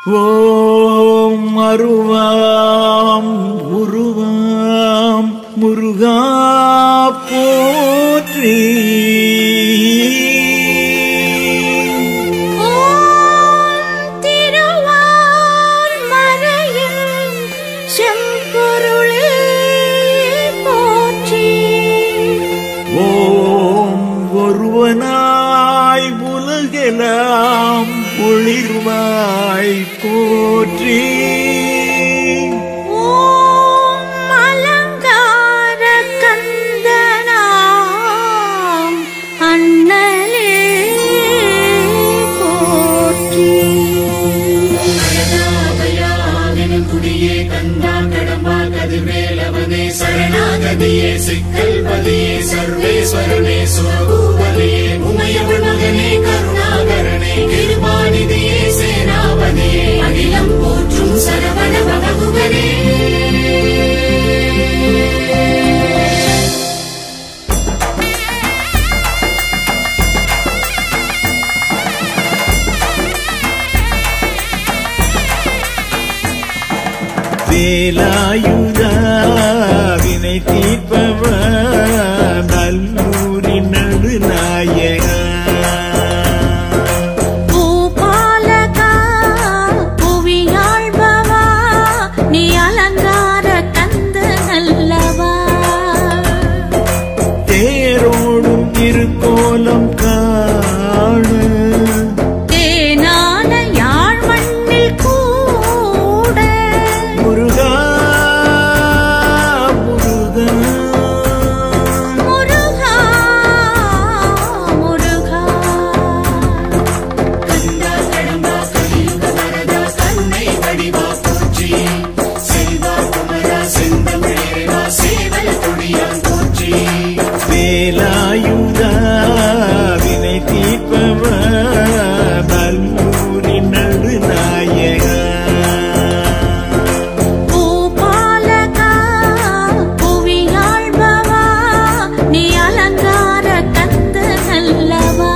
ஓம் அருவாம் உருவாம் முருகா போற்றி ஓம் திருவார் மறையில் செம்பொருளே போற்றி ஓம் ஒருவனாய் உலகெல்லாம் ஒளிர்வாய் போற்றி ஓம் அலங்கார கந்தனாம் அண்ணலே போற்றி சரணாபயாவினும் குடியே கந்தா கடம்பா கதிர்வேலவனே சரணாகதியே சிக்கல் பதியே சர்வேஸ்வரனே சுரபூபதியே உமையவள் மகனே கருணாகரனே கிருபாநிதியே சேனாபதியே அகிலம் போற்றும் சரவண பககுகனே வேலாயுதா வினை தீர்ப்பவ நல்லூரின் நடுநாயகா பூபாலகா புவியாழ்பவா நீ அலங்கார கந்த நல்லவா தேரோடும் திருக்கோலம் காண தேனான யாழ் மண்ணில் கூட முருகா முருகா முருகா முருகா கந்தா கடம்பா கலியுக வரதா கண்ணை வடிவா போற்றி செல்வா குமரா செந்தமிழேவா சேவல் கொடியான் போற்றி வேலாயுதா வினை தீர்ப்பவ நல்லூரின் நடுநாயகா பூபாலகா புவியாழ்பவா நீ அலங்கார கந்த நல்லவா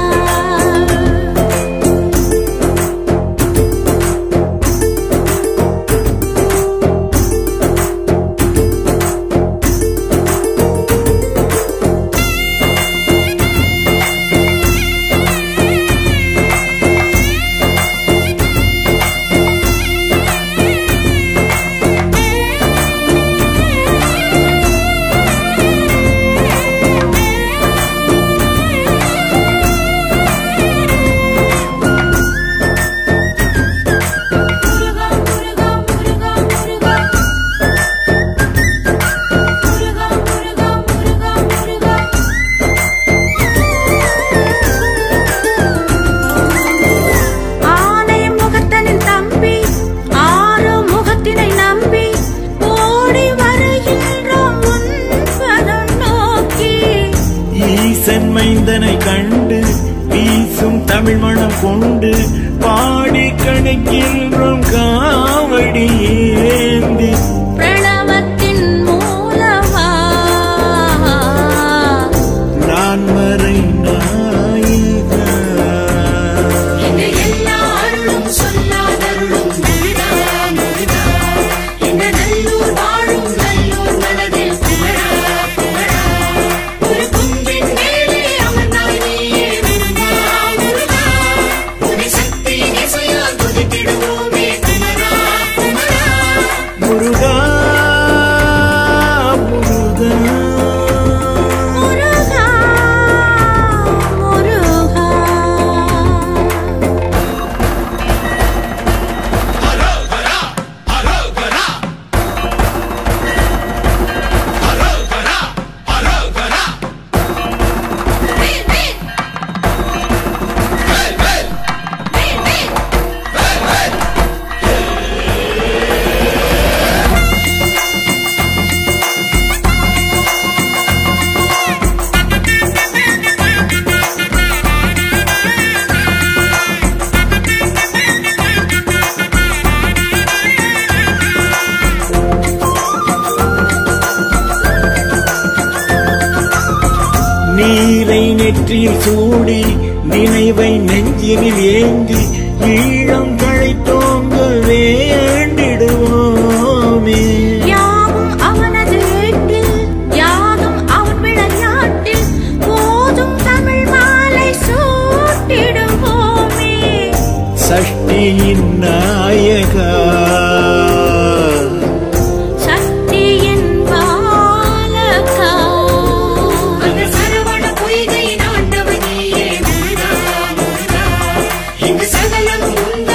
முருகா முருகா முருகா முருகா முருகா முருகா முருகா முருகா ஆனை முகத்தனின் தம்பி ஆறு முகத்தினை நம்பி ஓடி வருகின்றோம் உன் பதம் நோக்கி ஈசன் மைந்தனை கண்டு வீசும் தமிழ் மணம் கொண்டு பாடி கணக்கின்றோம் காவடி ஏந்தி பிரணவத்தின் மூலமா நான் மறை நாயகா என்னை எல்லாரும் சொல்லாதருளும் முருகா முருகா இந்த நல்லூர் வாழும் நல்லூர் மனதில் குமரா குமரா ஒரு குன்றின் மேலே அமர்ந்தாய் நீயே முருகா முருகா உன்னை சக்தி இசையால் துதித்திடுவோமே குமரா குமரா முருகா முருகா முருகா முருகா நீரை நெற்றியில் சூடி நினைவை நெஞ்சினில் ஏந்தி ஈழம் கழைத்தோங்க சஷ்டியின் நாயகா சக்தியின் பாலகா அந்த சரவண பொய்கை ஆண்டவன் நீயே முருகா முருகா இங்கு சகலம் உந்த